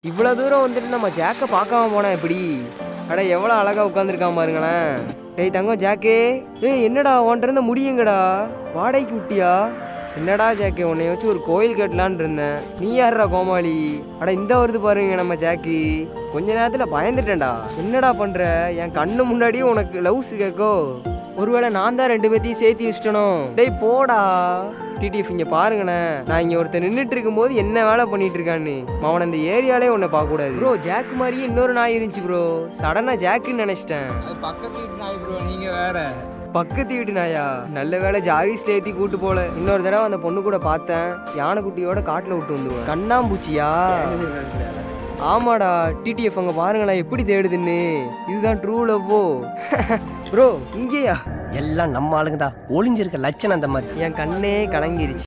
இவ்வளோ தூரம் வந்துட்டு நம்ம ஜாக்கை பார்க்காம போனா எப்படி அட எவ்வளோ அழகா உட்காந்துருக்கான் பாருங்களேன் டேய் தங்கம் ஜாக்கே ஏய் என்னடா உன்கிட்ட இருந்த முடியுங்கடா வாடகைக்கு விட்டியா என்னடா ஜாக்கே உன்னை வச்சு ஒரு கோயில் கட்டலான்னு இருந்தேன் நீ யாருடா கோமாளி அட இந்த வருது பாருங்க நம்ம ஜாக்கி கொஞ்ச நேரத்தில் பயந்துட்டேன்டா என்னடா பண்ற என் கண்ணு முன்னாடியே உனக்கு லவ்ஸ் கேட்கோ ஒருவேளை நான் தான் ரெண்டு பேத்தையும் சேர்த்து வச்சிட்டனோ டேய் போடா டிடிஎஃப் இங்க பாருங்களேன் நான் இங்க ஒருத்தர் நின்றுட்டு இருக்கும்போது என்ன வேலை பண்ணிட்டு இருக்கான்னு அவன் அந்த ஏரியாலே உன்னை பார்க்க கூடாது ப்ரோ ஜாக் மாதிரியே இன்னொரு நாய் இருந்துச்சு ப்ரோ சடனா ஜாக்குன்னு நினைச்சிட்டேன் அது பக்கத்து வீட்டு நாய் ப்ரோ நீங்க வேற பக்கத்து வீட்டு நாயா நல்ல வேலை ஜாரிஸ்ல ஏத்தி கூட்டு போல இன்னொரு தடவை அந்த பொண்ணு கூட பார்த்தேன் யானைக்குட்டியோட காட்டுல விட்டு வந்துருவேன் கண்ணாம்பூச்சியா ஆமாடா டிடிஎஃப் அங்க பாருங்களேன் எப்படி தேடுதுன்னு இதுதான் ட்ரூ லவ்வோ ப்ரோ இங்கேயா எல்லாம் நம்ம ஆளுங்க தான் ஒளிஞ்சிருக்க லட்சணம் அந்த மாதிரி என் கண்ணே கலங்கிருச்சு